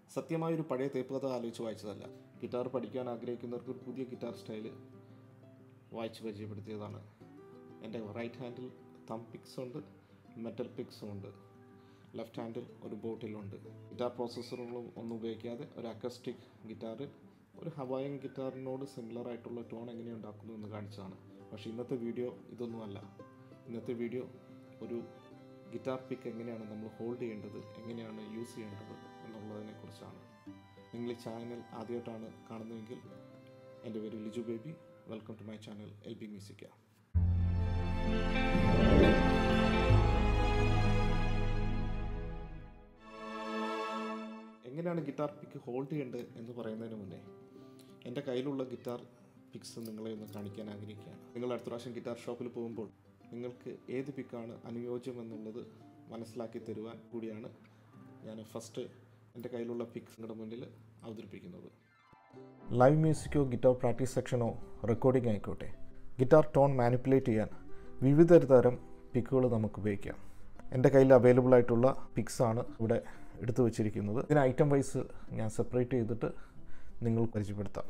സത്യമായ ഒരു പഴയ തേപ്പ് കഥ ആലോചിച്ച് വായിച്ചതല്ല ഗിറ്റാർ പഠിക്കാൻ ആഗ്രഹിക്കുന്നവർക്ക് ഒരു പുതിയ ഗിറ്റാർ സ്റ്റൈല് വായിച്ച് പരിചയപ്പെടുത്തിയതാണ് എൻ്റെ റൈറ്റ് ഹാൻഡിൽ തം പിക്സ് ഉണ്ട് മെറ്റൽ പിക്സും ഉണ്ട് ലെഫ്റ്റ് ഹാൻഡിൽ ഒരു ബോട്ടിലുണ്ട് ഗിറ്റാർ പ്രോസസ്സറുകളും ഒന്നും ഉപയോഗിക്കാതെ ഒരു അക്കസ്റ്റിക് ഗിറ്റാറിൽ ഒരു ഹവായൻ ഗിറ്റാറിനോട് സിമിലർ ആയിട്ടുള്ള ടോൺ എങ്ങനെ ഉണ്ടാക്കുന്നു എന്ന് കാണിച്ചതാണ് പക്ഷേ ഇന്നത്തെ വീഡിയോ ഇതൊന്നുമല്ല ഇന്നത്തെ വീഡിയോ ഒരു ഗിറ്റാർ പിക്ക് എങ്ങനെയാണ് നമ്മൾ ഹോൾഡ് ചെയ്യേണ്ടത് എങ്ങനെയാണ് യൂസ് ചെയ്യേണ്ടത് എന്നുള്ളതിനെ കുറിച്ചാണ് നിങ്ങൾ ഈ ചാനൽ ആദ്യമായിട്ടാണ് കാണുന്നതെങ്കിൽ എൻ്റെ പേര് Liju Baby welcome to my channel L B music എങ്ങനെയാണ് ഗിറ്റാർ പിക്ക് ഹോൾഡ് ചെയ്യേണ്ടത് എന്ന് പറയുന്നതിന് മുന്നേ എൻ്റെ കയ്യിലുള്ള ഗിറ്റാർ പിക്സ് നിങ്ങളെ ഒന്ന് കാണിക്കാൻ ആഗ്രഹിക്കുകയാണ് നിങ്ങൾ അടുത്ത പ്രാവശ്യം ഗിറ്റാർ ഷോപ്പിൽ പോകുമ്പോൾ നിങ്ങൾക്ക് ഏത് പിക്കാണ് അനുയോജ്യം എന്നുള്ളത് മനസ്സിലാക്കി തരുവാൻ കൂടിയാണ് ഞാൻ ഫസ്റ്റ് എൻ്റെ കയ്യിലുള്ള പിക്സ് നിങ്ങളുടെ മുന്നിൽ അവതരിപ്പിക്കുന്നത് ലൈവ് മ്യൂസിക്കോ ഗിറ്റാർ പ്രാക്ടീസ് സെക്ഷനോ റെക്കോർഡിംഗ് ആയിക്കോട്ടെ ഗിറ്റാർ ടോൺ മാനിപ്പുലേറ്റ് ചെയ്യാൻ വിവിധ തരം പിക്കുകൾ നമുക്ക് ഉപയോഗിക്കാം എൻ്റെ കയ്യിൽ അവൈലബിൾ ആയിട്ടുള്ള പിക്സ് ആണ് ഇവിടെ എടുത്തു വച്ചിരിക്കുന്നത് ഇതിന് ഐറ്റം വൈസ് ഞാൻ സെപ്പറേറ്റ് ചെയ്തിട്ട് നിങ്ങൾ പരിചയപ്പെടുത്താം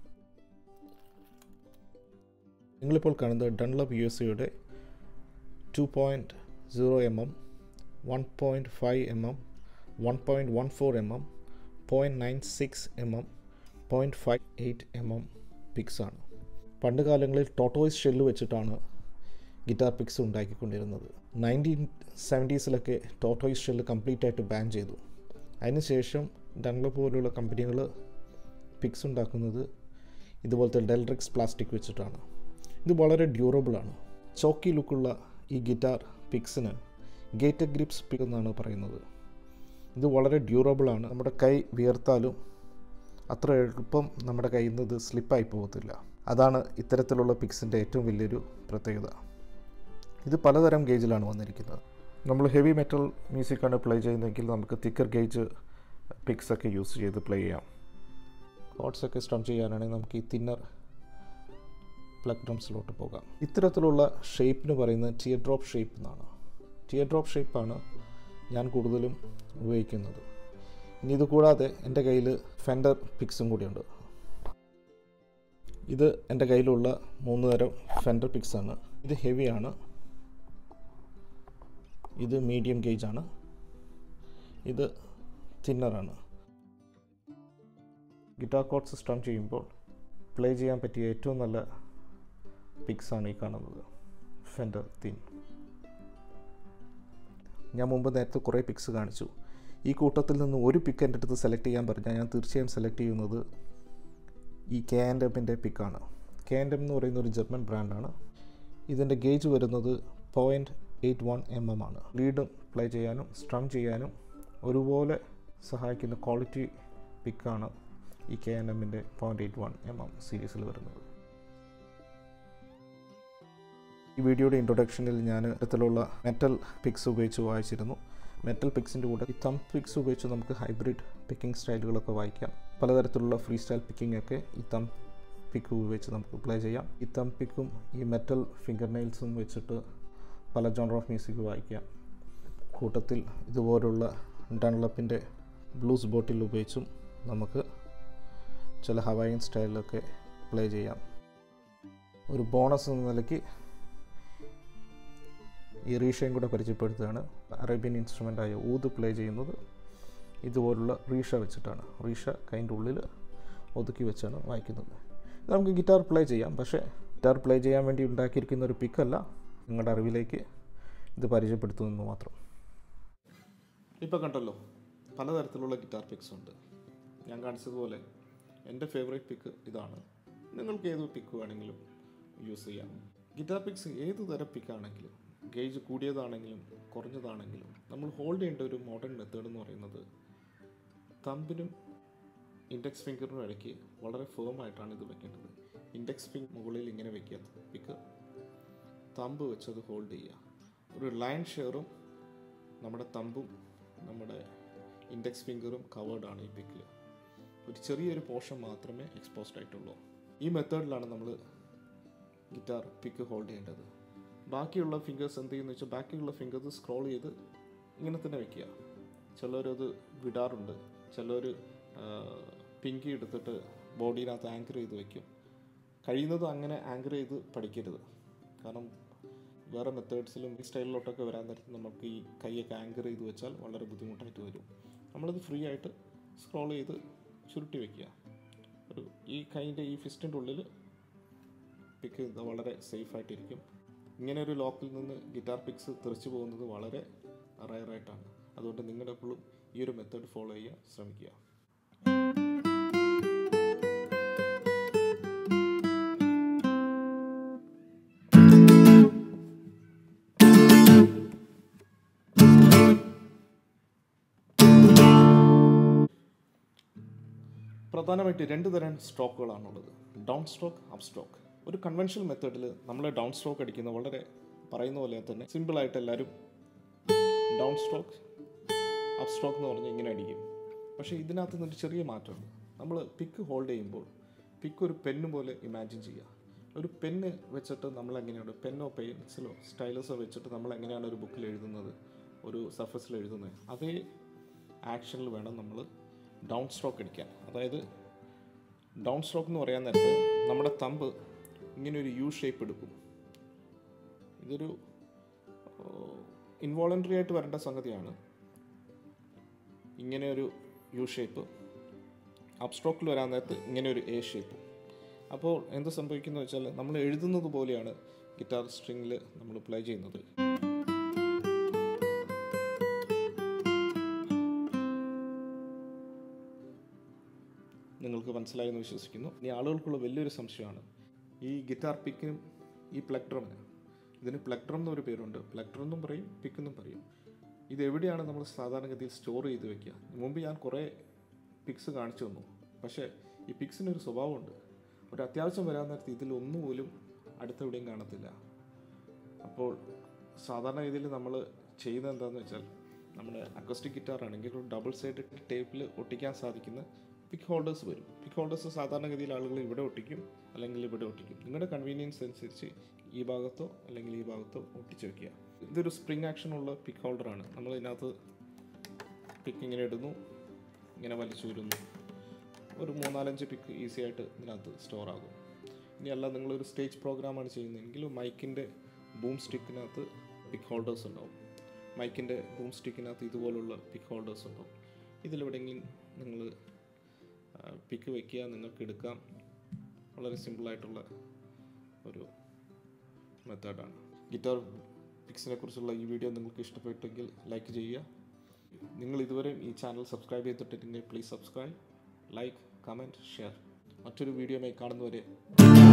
നിങ്ങളിപ്പോൾ കാണുന്നത് ഡൺലബ് യു എസ് എയുടെ two point zero M M one point five M M one point one four M M point nine six M M point five eight M M പിക്സാണ് പണ്ട് കാലങ്ങളിൽ ടോട്ടോയ്സ് ഷെല്ല് വെച്ചിട്ടാണ് guitar picks ഉണ്ടാക്കിക്കൊണ്ടിരുന്നത് nineteen സെവൻറ്റീസിലൊക്കെ tortoise shell complete ആയിട്ട് ban ചെയ്തു അതിനുശേഷം Dunlop പോലുള്ള കമ്പനികൾ പിക്സ് ഉണ്ടാക്കുന്നത് ഇതുപോലത്തെ ഡെൽറിക്സ് പ്ലാസ്റ്റിക് വെച്ചിട്ടാണ് ഇത് വളരെ ഡ്യൂറബിളാണ് ചോക്കി ലുക്കുള്ള ഈ ഗിറ്റാർ പിക്സിന് ഗേറ്റഡ് ഗ്രിപ്സ് പിക്ക് എന്നാണ് പറയുന്നത് ഇത് വളരെ ഡ്യൂറബിളാണ് നമ്മുടെ കൈ വിയർത്താലും അത്ര എളുപ്പം നമ്മുടെ കയ്യിൽ നിന്ന് ഇത് സ്ലിപ്പായി പോകത്തില്ല അതാണ് ഇത്തരത്തിലുള്ള പിക്സിൻ്റെ ഏറ്റവും വലിയൊരു പ്രത്യേകത ഇത് പലതരം ഗേജിലാണ് വന്നിരിക്കുന്നത് നമ്മൾ ഹെവി മെറ്റൽ മ്യൂസിക്കാണ് പ്ലേ ചെയ്യുന്നതെങ്കിൽ നമുക്ക് തിക്കർ ഗേജ് പിക്സ് ഒക്കെ യൂസ് ചെയ്ത് പ്ലേ ചെയ്യാം കോഡ്സ് ഒക്കെ സ്ട്രം ചെയ്യാനാണെങ്കിൽ നമുക്ക് ഈ തിന്നർ പ്ലഗ് ഡ്രംസിലോട്ട് പോകാം ഇത്തരത്തിലുള്ള ഷേപ്പിന് പറയുന്നത് ടിയർ ഡ്രോപ്പ് ഷേപ്പ് എന്നാണ് ടിയർ ഡ്രോപ്പ് ഷേപ്പാണ് ഞാൻ കൂടുതലും ഉപയോഗിക്കുന്നത് ഇനി ഇത് കൂടാതെ എൻ്റെ കയ്യിൽ ഫെൻഡർ പിക്സും കൂടിയുണ്ട് ഇത് എൻ്റെ കയ്യിലുള്ള മൂന്ന് തരം ഫെൻഡർ പിക്സാണ് ഇത് ഹെവിയാണ് ഇത് മീഡിയം ഗേജാണ് ഇത് തിന്നറാണ് ഗിറ്റാർ കോഡ് സിസ്റ്റം ചെയ്യുമ്പോൾ പ്ലേ ചെയ്യാൻ പറ്റിയ ഏറ്റവും നല്ല പിക്സാണ് ഈ കാണുന്നത് ഫെൻഡർ തിൻ ഞാൻ മുമ്പ് നേരത്തെ കുറേ പിക്സ് കാണിച്ചു ഈ കൂട്ടത്തിൽ നിന്ന് ഒരു പിക്ക് എൻ്റെ അടുത്ത് സെലക്ട് ചെയ്യാൻ പറഞ്ഞാൽ ഞാൻ തീർച്ചയായും സെലക്ട് ചെയ്യുന്നത് ഈ കെ ആൻഡ് എമ്മിൻ്റെ പിക്കാണ് കെ ആൻഡ് എം എന്ന് പറയുന്ന ഒരു ജർമ്മൻ ബ്രാൻഡാണ് ഇതിൻ്റെ ഗേജ് വരുന്നത് point eight one M M ആണ് ലീഡും പ്ലേ ചെയ്യാനും സ്ട്രം ചെയ്യാനും ഒരുപോലെ സഹായിക്കുന്ന ക്വാളിറ്റി പിക്കാണ് ഈ കെ എൻ എമ്മിൻ്റെ point eight one M M സീരീസിൽ വരുന്നത് ഈ വീഡിയോയുടെ ഇൻട്രൊഡക്ഷനിൽ ഞാൻ ഇത്തരത്തിലുള്ള മെറ്റൽ പിക്സ് ഉപയോഗിച്ച് വായിച്ചിരുന്നു മെറ്റൽ പിക്സിൻ്റെ കൂടെ ഈ തം പിക്സ് ഉപയോഗിച്ച് നമുക്ക് ഹൈബ്രിഡ് പിക്കിംഗ് സ്റ്റൈലുകളൊക്കെ വായിക്കാം പലതരത്തിലുള്ള ഫ്രീ സ്റ്റൈൽ പിക്കിംഗ് ഒക്കെ ഈ തം പിക്ക് ഉപയോഗിച്ച് നമുക്ക് പ്ലേ ചെയ്യാം ഈ തം പിക്കും ഈ മെറ്റൽ ഫിംഗർ നെയിൽസും വെച്ചിട്ട് പല ജോണർ ഓഫ് മ്യൂസിക് വായിക്കാം കൂട്ടത്തിൽ ഇതുപോലുള്ള ഡൺലപ്പിൻ്റെ ബ്ലൂസ് ബോട്ടിൽ ഉപയോഗിച്ചും നമുക്ക് ചില ഹവായൻ സ്റ്റൈലിലൊക്കെ പ്ലേ ചെയ്യാം ഒരു ബോണസ് എന്ന നിലയ്ക്ക് ഈ റീഷയും കൂടെ പരിചയപ്പെടുത്തുകയാണ് അറേബ്യൻ ഇൻസ്ട്രുമെൻ്റായ ഊത് പ്ലേ ചെയ്യുന്നത് ഇതുപോലുള്ള റീഷ വെച്ചിട്ടാണ് റീഷ കൈൻ്റെ ഉള്ളിൽ ഒതുക്കി വെച്ചാണ് വായിക്കുന്നത് നമുക്ക് ഗിറ്റാർ പ്ലേ ചെയ്യാം പക്ഷേ ഗിറ്റാർ പ്ലേ ചെയ്യാൻ വേണ്ടി ഉണ്ടാക്കിയിരിക്കുന്ന ഒരു പിക്കല്ല നിങ്ങളുടെ അറിവിലേക്ക് ഇത് പരിചയപ്പെടുത്തുന്നു മാത്രം ഇപ്പോൾ കണ്ടല്ലോ പലതരത്തിലുള്ള ഗിറ്റാർ പിക്സ് ഉണ്ട് ഞാൻ കാണിച്ചതുപോലെ എൻ്റെ ഫേവറേറ്റ് പിക്ക് ഇതാണ് നിങ്ങൾക്ക് ഏത് പിക്ക് വേണമെങ്കിലും യൂസ് ചെയ്യാം ഗിറ്റാർ പിക്സ് ഏത് തരം പിക്കാണെങ്കിലും ഗേജ് കൂടിയതാണെങ്കിലും കുറഞ്ഞതാണെങ്കിലും നമ്മൾ ഹോൾഡ് ചെയ്യേണ്ട ഒരു മോഡേൺ മെത്തേഡ് എന്ന് പറയുന്നത് തമ്പിനും ഇൻഡെക്സ് ഫിംഗറിനും ഇടയ്ക്ക് വളരെ ഫേമായിട്ടാണ് ഇത് വെക്കേണ്ടത് ഇൻഡെക്സ് ഫിംഗ് മുകളിൽ ഇങ്ങനെ വെക്കുക പിക്ക് തമ്പ് വെച്ചത് ഹോൾഡ് ചെയ്യുക ഒരു ലൈൻ ഷെയറും നമ്മുടെ തമ്പും നമ്മുടെ ഇൻഡെക്സ് ഫിംഗറും കവേർഡാണ് ഈ പിക്കിൽ ഒരു ചെറിയൊരു പോർഷൻ മാത്രമേ എക്സ്പോസ്ഡ് ആയിട്ടുള്ളൂ ഈ മെത്തേഡിലാണ് നമ്മൾ ഗിറ്റാർ പിക്ക് ഹോൾഡ് ചെയ്യേണ്ടത് ബാക്കിയുള്ള ഫിംഗേഴ്സ് എന്ത് ചെയ്യുന്നു വെച്ചാൽ ബാക്കിയുള്ള ഫിംഗേഴ്സ് സ്ക്രോൾ ചെയ്ത് ഇങ്ങനെ തന്നെ വെക്കുക ചിലരത് വിടാറുണ്ട് ചിലർ പിങ്കി എടുത്തിട്ട് ബോഡിയിനകത്ത് ആങ്കർ ചെയ്ത് വെക്കും കഴിയുന്നതും അങ്ങനെ ആങ്കർ ചെയ്ത് പഠിക്കരുത് കാരണം വേറെ മെത്തേഡ്സിലും ഈ സ്റ്റൈലിലോട്ടൊക്കെ വരാൻ നേരത്ത് നമുക്ക് ഈ കൈയൊക്കെ ആങ്കർ ചെയ്ത് വെച്ചാൽ വളരെ ബുദ്ധിമുട്ടായിട്ട് വരും നമ്മളിത് ഫ്രീ ആയിട്ട് സ്ക്രോൾ ചെയ്ത് ചുരുട്ടി വെക്കുക ഒരു ഈ കൈൻ്റെ ഈ ഫിസ്റ്റിൻ്റെ ഉള്ളിൽ പിക്ക് ചെയ്യുന്നത് വളരെ സേഫായിട്ടിരിക്കും ഇങ്ങനെ ഒരു ലോക്കിൽ നിന്ന് ഗിറ്റാർ പിക്സ് തെറിച്ചു പോകുന്നത് വളരെ റയറായിട്ടാണ് അതുകൊണ്ട് നിങ്ങൾ എപ്പോഴും ഈ ഒരു മെത്തേഡ് ഫോളോ ചെയ്യാൻ ശ്രമിക്കുക പ്രധാനമായിട്ട് രണ്ട് തരം സ്ട്രോക്കുകളാണുള്ളത് ഡൗൺ സ്ട്രോക്ക് അപ്പ് സ്ട്രോക്ക് ഒരു കൺവെൻഷണൽ മെത്തേഡിൽ നമ്മൾ ഡൗൺ സ്ട്രോക്ക് അടിക്കുന്ന വളരെ പറയുന്ന പോലെ തന്നെ സിമ്പിളായിട്ട് എല്ലാവരും ഡൗൺ സ്ട്രോക്ക് അപ്പ് സ്ട്രോക്ക് എന്ന് പറഞ്ഞ് ഇങ്ങനെ അടിക്കും പക്ഷേ ഇതിനകത്ത് നിന്നൊരു ചെറിയ മാറ്റമുണ്ട് നമ്മൾ പിക്ക് ഹോൾഡ് ചെയ്യുമ്പോൾ പിക്ക് ഒരു പെന്ന് പോലെ ഇമാജിൻ ചെയ്യുക ഒരു പെന്ന് വെച്ചിട്ട് നമ്മൾ എങ്ങനെയാണ് പെന്നോ പെൻസിലോ സ്റ്റൈലസോ വെച്ചിട്ട് നമ്മൾ എങ്ങനെയാണ് ഒരു ബുക്കിൽ എഴുതുന്നത് ഒരു സർഫസിൽ എഴുതുന്നത് അതേ ആക്ഷനിൽ വേണം നമ്മൾ ഡൗൺ സ്ട്രോക്ക് അടിക്കാൻ അതായത് ഡൗൺ സ്ട്രോക്ക് എന്ന് പറയാൻ നേരത്ത് നമ്മുടെ തമ്പ് ഇങ്ങനെ ഒരു യു ഷേപ്പ് എടുക്കും ഇതൊരു ഇൻവോളണ്ടറി ആയിട്ട് വരേണ്ട സംഗതിയാണ് ഇങ്ങനെ ഒരു യു ഷേപ്പ് അബ്സ്ട്രോക്കിൽ വരാൻ നേരത്ത് ഇങ്ങനെ ഒരു എ ഷേപ്പ് അപ്പോൾ എന്ത് സംഭവിക്കുന്നു വെച്ചാൽ നമ്മൾ എഴുതുന്നത് പോലെയാണ് ഗിറ്റാർ സ്ട്രിങ്ങിൽ നമ്മൾ പ്ലേ ചെയ്യുന്നത് നിങ്ങൾക്ക് മനസ്സിലായെന്ന് വിശ്വസിക്കുന്നു ഇനി ആളുകൾക്കുള്ള വലിയൊരു സംശയമാണ് ഈ ഗിറ്റാർ പിക്കിനും ഈ പ്ലക്ട്രമിന് ഇതിന് പ്ലക്ട്രം എന്നൊരു പേരുണ്ട് പ്ലക്ട്രം എന്നും പറയും പിക്ക് എന്നും പറയും ഇത് എവിടെയാണ് നമ്മൾ സാധാരണഗതിയിൽ സ്റ്റോർ ചെയ്ത് വെക്കുക മുമ്പ് ഞാൻ കുറേ പിക്സ് കാണിച്ചു തന്നു പക്ഷേ ഈ പിക്സിനൊരു സ്വഭാവമുണ്ട് ഒരു അത്യാവശ്യം വരാൻ നേരത്ത് ഇതിൽ ഒന്നുപോലും അടുത്തെവിടെയും കാണത്തില്ല അപ്പോൾ സാധാരണ രീതിയിൽ നമ്മൾ ചെയ്യുന്നത് എന്താണെന്ന് വെച്ചാൽ നമ്മുടെ അക്കോസ്റ്റിക് ഗിറ്റാർ ആണെങ്കിൽ ഒരു ഡബിൾ സൈഡ് ടേപ്പിൽ ഒട്ടിക്കാൻ സാധിക്കുന്ന പിക്ക് ഹോൾഡേഴ്സ് വരും പിക്ക് ഹോൾഡേഴ്സ് സാധാരണഗതിയിൽ ആളുകൾ ഇവിടെ ഒട്ടിക്കും അല്ലെങ്കിൽ ഇവിടെ ഒട്ടിക്കും നിങ്ങളുടെ കൺവീനിയൻസ് അനുസരിച്ച് ഈ ഭാഗത്തോ അല്ലെങ്കിൽ ഈ ഭാഗത്തോ ഒട്ടിച്ച് വെക്കുക ഇതൊരു സ്പ്രിങ് ആക്ഷൻ ഉള്ള പിക്ക് ഹോൾഡറാണ് നമ്മൾ ഇതിനകത്ത് പിക്ക് ഇങ്ങനെ ഇടുന്നു ഇങ്ങനെ വലിച്ചു വരുന്നു ഒരു മൂന്നാലഞ്ച് പിക്ക് ഈസി ആയിട്ട് ഇതിനകത്ത് സ്റ്റോർ ആകും ഇനി അല്ല നിങ്ങളൊരു സ്റ്റേജ് പ്രോഗ്രാമാണ് ചെയ്യുന്നതെങ്കിൽ മൈക്കിൻ്റെ ബൂം സ്റ്റിക്കിനകത്ത് പിക്ക് ഹോൾഡേഴ്സ് ഉണ്ടാവും മൈക്കിൻ്റെ ബൂം സ്റ്റിക്കിനകത്ത് ഇതുപോലുള്ള പിക്ക് ഹോൾഡേഴ്സ് ഉണ്ടാവും ഇതിലെവിടെയെങ്കിലും നിങ്ങൾ പിക്ക് വയ്ക്കുക നിങ്ങൾക്ക് എടുക്കാം വളരെ സിമ്പിളായിട്ടുള്ള ഒരു മെത്തേഡാണ് ഗിറ്റാർ പിക്സിനെ കുറിച്ചുള്ള ഈ വീഡിയോ നിങ്ങൾക്ക് ഇഷ്ടപ്പെട്ടെങ്കിൽ ലൈക്ക് ചെയ്യുക നിങ്ങൾ ഇതുവരെ ഈ ചാനൽ സബ്സ്ക്രൈബ് ചെയ്തിട്ടുണ്ടെങ്കിൽ please subscribe like comment share മറ്റൊരു വീഡിയോയുമായി കാണുന്നവരെ